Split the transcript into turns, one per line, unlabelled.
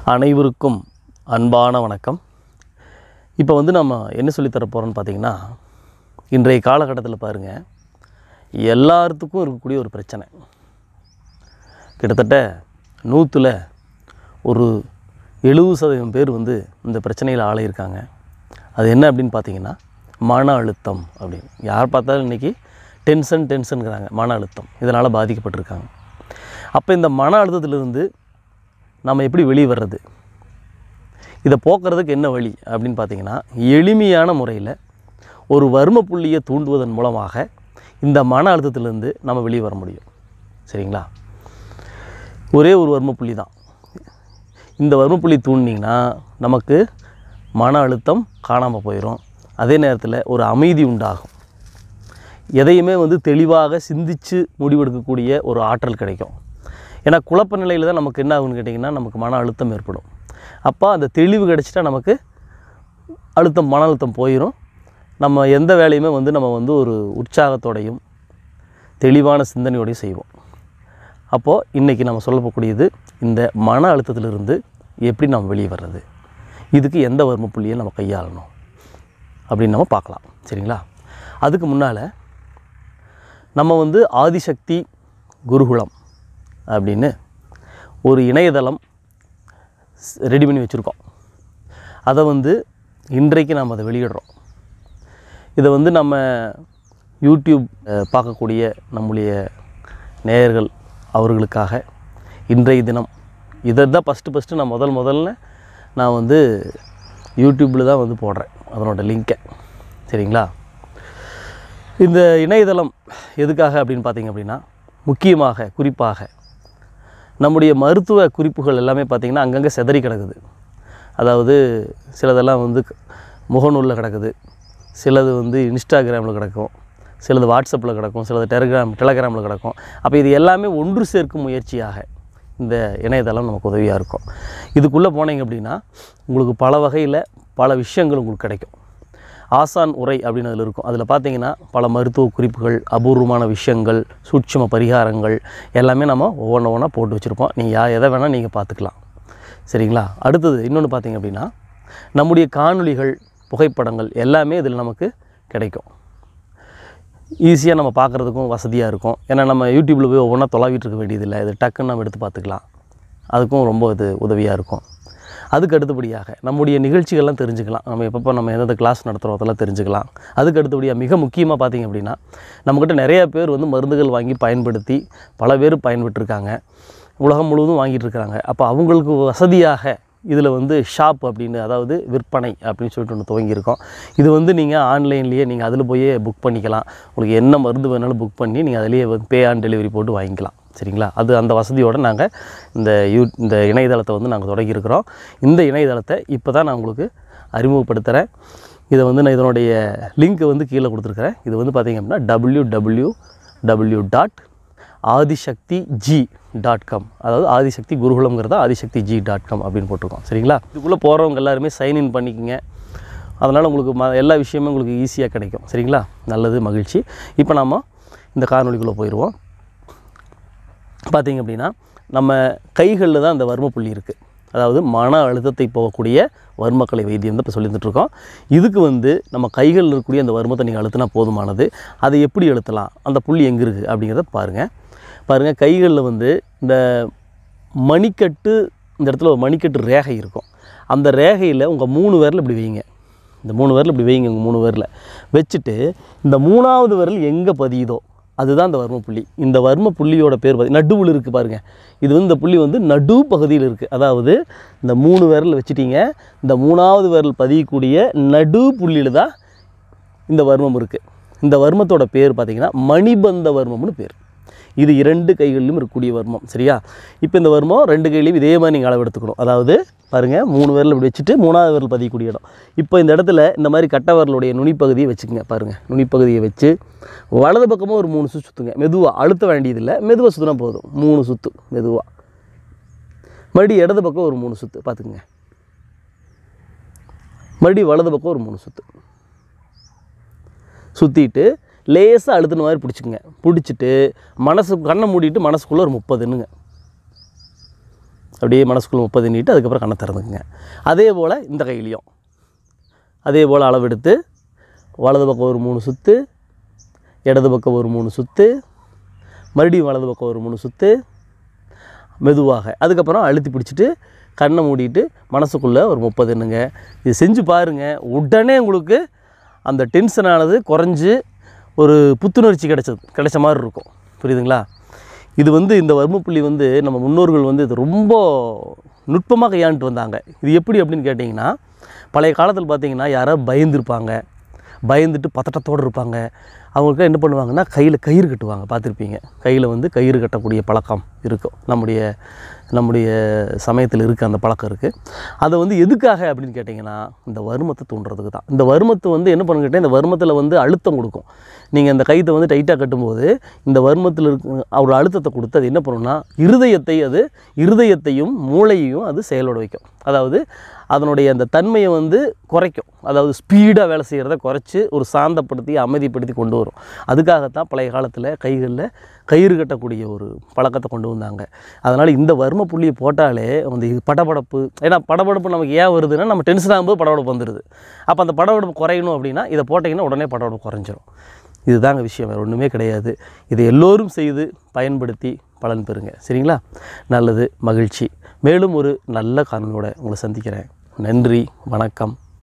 அனைவருக்கும் அன்பான வணக்கம் இப்போ வந்து நம்ம என்ன சொல்லித் தர போகிறோம்னு பார்த்தீங்கன்னா இன்றைய காலகட்டத்தில் பாருங்கள் எல்லாத்துக்கும் இருக்கக்கூடிய ஒரு பிரச்சனை கிட்டத்தட்ட நூற்றில் ஒரு எழுபது சதவீதம் பேர் வந்து இந்த பிரச்சனையில் ஆளாயிருக்காங்க அது என்ன அப்படின்னு பார்த்தீங்கன்னா மன அழுத்தம் அப்படின்னு யார் பார்த்தாலும் இன்றைக்கி டென்ஷன் டென்ஷனுங்கிறாங்க மன அழுத்தம் இதனால் பாதிக்கப்பட்டிருக்காங்க அப்போ இந்த மன அழுத்தத்திலிருந்து நம்ம எப்படி வெளியே வர்றது இதை போக்குறதுக்கு என்ன வழி அப்படின்னு பார்த்தீங்கன்னா எளிமையான முறையில் ஒரு வர்ம புள்ளியை தூண்டுவதன் மூலமாக இந்த மன அழுத்தத்திலிருந்து நம்ம வெளியே வர முடியும் சரிங்களா ஒரே ஒரு வர்ம புள்ளி தான் இந்த வர்ம புள்ளி தூண்டினீங்கன்னா நமக்கு மன அழுத்தம் காணாமல் போயிடும் அதே நேரத்தில் ஒரு அமைதி உண்டாகும் எதையுமே வந்து தெளிவாக சிந்தித்து முடிவெடுக்கக்கூடிய ஒரு ஆற்றல் கிடைக்கும் ஏன்னா குழப்ப நிலையில் தான் நமக்கு என்ன ஆகுன்னு கேட்டிங்கன்னா நமக்கு மன அழுத்தம் ஏற்படும் அப்போ அந்த தெளிவு கிடச்சிட்டா நமக்கு அழுத்தம் மன அழுத்தம் போயிடும் நம்ம எந்த வேலையுமே வந்து நம்ம வந்து ஒரு உற்சாகத்தோடையும் தெளிவான சிந்தனையோடையும் செய்வோம் அப்போது இன்றைக்கி நம்ம சொல்லக்கூடியது இந்த மன அழுத்தத்திலிருந்து எப்படி நம்ம வெளியே வர்றது இதுக்கு எந்த வர்ம புள்ளியை நம்ம கையாளணும் அப்படின்னு நம்ம பார்க்கலாம் சரிங்களா அதுக்கு முன்னால் நம்ம வந்து ஆதிசக்தி குருகுலம் அப்படின்னு ஒரு இணையதளம் ரெடி பண்ணி வச்சுருக்கோம் அதை வந்து இன்றைக்கு நாம் அதை வெளியிடுறோம் இதை வந்து நம்ம யூடியூப் அஹ், பார்க்கக்கூடிய நம்முடைய நேயர்கள் அவர்களுக்காக இன்றைய தினம் இதை தான் ஃபஸ்ட்டு ஃபஸ்ட்டு நான் முதல் முதல்ல நான் வந்து யூடியூப்பில் தான் வந்து போடுறேன் அதனோட லிங்கை சரிங்களா இந்த இணையதளம் எதுக்காக அப்படின்னு பார்த்தீங்க அப்படின்னா முக்கியமாக குறிப்பாக நம்முடைய மருத்துவ குறிப்புகள் எல்லாமே பார்த்திங்கன்னா அங்கங்கே சிதறி கிடக்குது அதாவது சிலதெல்லாம் வந்து முகநூலில் கிடக்குது சிலது வந்து இன்ஸ்டாகிராமில் கிடக்கும் சிலது வாட்ஸ்அப்பில் கிடக்கும் சிலது டெலிகிராம் டெலகிராமில் கிடக்கும் அப்போ இது எல்லாமே ஒன்று சேர்க்கும் முயற்சியாக இந்த இணையதளம் நமக்கு உதவியாக இருக்கும் இதுக்குள்ளே போனீங்க அப்படின்னா உங்களுக்கு பல வகையில் பல விஷயங்கள் உங்களுக்கு கிடைக்கும் ஆசான் உரை அப்படின்னு அதில் இருக்கும் அதில் பார்த்தீங்கன்னா பல மருத்துவ குறிப்புகள் அபூர்வமான விஷயங்கள் சூட்சும பரிகாரங்கள் எல்லாமே நம்ம ஒவ்வொன்று ஒவ்வொன்றா போட்டு வச்சுருப்போம் நீங்கள் யா எதை வேணால் நீங்கள் பார்த்துக்கலாம் சரிங்களா அடுத்தது இன்னொன்று பார்த்தீங்க அப்படின்னா நம்முடைய காணொளிகள் புகைப்படங்கள் எல்லாமே இதில் நமக்கு கிடைக்கும் ஈஸியாக நம்ம பார்க்குறதுக்கும் வசதியாக இருக்கும் ஏன்னா நம்ம யூடியூப்பில் போய் ஒவ்வொன்றா தொலாவிட்டு இருக்க வேண்டியதில்லை இது டக்குன்னு நம்ம எடுத்து பார்த்துக்கலாம் அதுக்கும் ரொம்ப இது உதவியாக இருக்கும் அதுக்கு அடுத்தபடியாக நம்முடைய நிகழ்ச்சிகள்லாம் தெரிஞ்சுக்கலாம் நம்ம எப்பப்போ நம்ம எந்தெந்த கிளாஸ் நடத்துகிறோம் அதெல்லாம் தெரிஞ்சுக்கலாம் அதுக்கு அடுத்தபடியாக மிக முக்கியமாக பார்த்தீங்க அப்படின்னா நம்மக்கிட்ட நிறைய பேர் வந்து மருந்துகள் வாங்கி பயன்படுத்தி பல பேர் பயன்பெற்றிருக்காங்க உலகம் முழுவதும் வாங்கிட்டு இருக்காங்க அப்போ அவங்களுக்கு வசதியாக இதில் வந்து ஷாப் அப்படின்னு அதாவது விற்பனை அப்படின்னு சொல்லிட்டு ஒன்று துவங்கியிருக்கோம் இது வந்து நீங்கள் ஆன்லைன்லேயே நீங்கள் அதில் போய் புக் பண்ணிக்கலாம் உங்களுக்கு என்ன மருந்து வேணாலும் புக் பண்ணி நீங்கள் அதிலேயே வந்து பே ஆன் டெலிவரி போட்டு வாங்கிக்கலாம் சரிங்களா அது அந்த வசதியோடு நாங்கள் இந்த யூ இந்த இணையதளத்தை வந்து நாங்கள் தொடங்கியிருக்கிறோம் இந்த இணையதளத்தை இப்போ தான் நான் உங்களுக்கு அறிமுகப்படுத்துகிறேன் இதை வந்து நான் இதனுடைய லிங்க்கை வந்து கீழே கொடுத்துருக்குறேன் இது வந்து பார்த்திங்க அப்படின்னா W W W dot Adhisakthi G dot com அதாவது ஆதிசக்தி குருகுலம்ங்கிறத ஆதிசக்தி ஜி டாட் காம் அப்படின்னு போட்டிருக்கோம் சரிங்களா இதுக்குள்ளே போகிறவங்க எல்லாருமே சைன்இன் பண்ணிக்கோங்க அதனால் உங்களுக்கு ம எல்லா விஷயமும் உங்களுக்கு ஈஸியாக கிடைக்கும் சரிங்களா நல்லது மகிழ்ச்சி இப்போ நாம் இந்த காணொளிக்குள்ளே போயிடுவோம் பார்த்தீங்க அப்படின்னா நம்ம கைகளில் தான் இந்த வர்ம புள்ளி இருக்குது அதாவது மன அழுத்தத்தை போகக்கூடிய வர்மக்கலை வைத்தியம் தான் இப்போ சொல்லிட்டு இருக்கோம் இதுக்கு வந்து நம்ம கைகளில் இருக்கக்கூடிய அந்த வர்மத்தை நீங்கள் அழுத்தினா போதுமானது அதை எப்படி அழுத்தலாம் அந்த புள்ளி எங்கே இருக்குது அப்படிங்கிறத பாருங்கள் பாருங்கள் கைகளில் வந்து இந்த மணிக்கட்டு இந்த இடத்துல ஒரு மணிக்கட்டு ரேகை இருக்கும் அந்த ரேகையில் உங்கள் மூணு விரல் இப்படி வைங்க இந்த மூணு விரல் இப்படி வைங்க உங்கள் மூணு விரல வச்சுட்டு இந்த மூணாவது விரல் எங்கே பதியுதோ அதுதான் இந்த வர்ம புள்ளி இந்த வர்ம புள்ளியோட பேர் பார்த்தி நடுவில் இருக்குது பாருங்கள் இது வந்து இந்த புள்ளி வந்து நடு பகுதியில் இருக்குது அதாவது இந்த மூணு விரல் வச்சுட்டீங்க இந்த மூணாவது விரல் பதியக்கூடிய நடு புள்ளியில் தான் இந்த வர்மம் இருக்குது இந்த வர்மத்தோட பேர் பார்த்திங்கன்னா மணிபந்த வர்மம்னு பேர் இது இரண்டு கைகளிலும் இருக்கக்கூடிய வர்மம் சரியா இப்போ இந்த வர்மம் ரெண்டு கையிலையும் இதே மாதிரி நீங்கள் அளவு எடுத்துக்கணும் அதாவது பாருங்கள் மூணு விரல் இப்படி வச்சுட்டு மூணாவது விரல் பதியக்கூடிய இடம் இப்போ இந்த இடத்துல இந்த மாதிரி கட்ட விரலுடைய நுனிப்பகுதியை வச்சுக்கோங்க பாருங்கள் நுனிப்பகுதியை வச்சு வலது பக்கமாக ஒரு மூணு சுற்று சுற்றுங்க மெதுவாக அழுத்த வேண்டியதில்லை மெதுவாக சுற்றினா போதும் மூணு சுற்று மெதுவாக மறுபடியும் இடது பக்கம் ஒரு மூணு சுற்று பார்த்துக்குங்க மறுபடியும் வலது பக்கம் ஒரு மூணு சுற்று சுற்றிட்டு லேசாக அழுத்தின மாதிரி பிடிச்சிக்குங்க பிடிச்சிட்டு மனசு கண்ணை மூடிட்டு மனசுக்குள்ளே ஒரு முப்பதுன்னுங்க அப்படியே மனசுக்குள்ள முப்பது நீட்டு அதுக்கப்புறம் கண்ணை திறந்துக்குங்க அதே போல் இந்த கையிலையும் அதே போல் அளவெடுத்து வலது பக்கம் ஒரு மூணு சுற்று இடது பக்கம் ஒரு மூணு சுற்று மறுபடியும் வலது பக்கம் ஒரு மூணு சுற்று மெதுவாக அதுக்கப்புறம் அழுத்தி பிடிச்சிட்டு கண்ணை மூடிட்டு மனசுக்குள்ளே ஒரு முப்பது எண்ணுங்க இது செஞ்சு பாருங்கள் உடனே உங்களுக்கு அந்த டென்ஷனானது குறைஞ்சு ஒரு புத்துணர்ச்சி கிடைச்சது கிடைச்ச மாதிரி இருக்கும் புரியுதுங்களா இது வந்து இந்த வர்மப்புள்ளி வந்து நம்ம முன்னோர்கள் வந்து இது ரொம்ப நுட்பமாக கையாண்டுட்டு வந்தாங்க இது எப்படி அப்படின்னு கேட்டிங்கன்னா பழைய காலத்தில் பார்த்தீங்கன்னா யாரோ பயந்துருப்பாங்க பயந்துட்டு பதட்டத்தோடு இருப்பாங்க அவங்களுக்கு என்ன பண்ணுவாங்கன்னா கையில் கயிறு கட்டுவாங்க பார்த்துருப்பீங்க கையில் வந்து கயிறு கட்டக்கூடிய பழக்கம் இருக்கும் நம்முடைய நம்முடைய சமயத்தில் இருக்குது அந்த பழக்கம் இருக்குது அதை வந்து எதுக்காக அப்படின்னு கேட்டிங்கன்னா இந்த வருமத்தை தூண்டுறதுக்கு தான் இந்த வருமத்தை வந்து என்ன பண்ணு கேட்டால் இந்த வருமத்தில் வந்து அழுத்தம் கொடுக்கும் நீங்கள் இந்த கைத்தை வந்து டைட்டாக கட்டும்போது இந்த வருமத்தில் இருக்க ஒரு அழுத்தத்தை கொடுத்து அது என்ன பண்ணுன்னா இருதயத்தை அது இருதயத்தையும் மூளையையும் அது செயலோட வைக்கும் அதாவது அதனுடைய அந்த தன்மையை வந்து குறைக்கும் அதாவது ஸ்பீடாக வேலை செய்கிறத குறைச்சி ஒரு சாந்தப்படுத்தி அமைதிப்படுத்தி கொண்டு வரும் அதுக்காகத்தான் பழைய காலத்தில் கைகளில் கயிறு கட்டக்கூடிய ஒரு பழக்கத்தை கொண்டு வந்தாங்க அதனால் இந்த வர்ம புள்ளியை போட்டாலே அந்த இது படபடப்பு ஏன்னா படபடப்பு நமக்கு ஏன் வருதுன்னா நம்ம டென்ஷன் ஆகும்போது படபடப்பு வந்துடுது அப்போ அந்த படபடப்பு குறையணும் அப்படின்னா இதை போட்டிங்கன்னா உடனே படபடப்பு குறைஞ்சிரும் இதுதாங்க விஷயம் வேறு ஒன்றுமே கிடையாது இதை எல்லோரும் செய்து பயன்படுத்தி பலன் பெறுங்க சரிங்களா நல்லது மகிழ்ச்சி மேலும் ஒரு நல்ல காணொலியோட உங்களை சந்திக்கிறேன் நன்றி வணக்கம்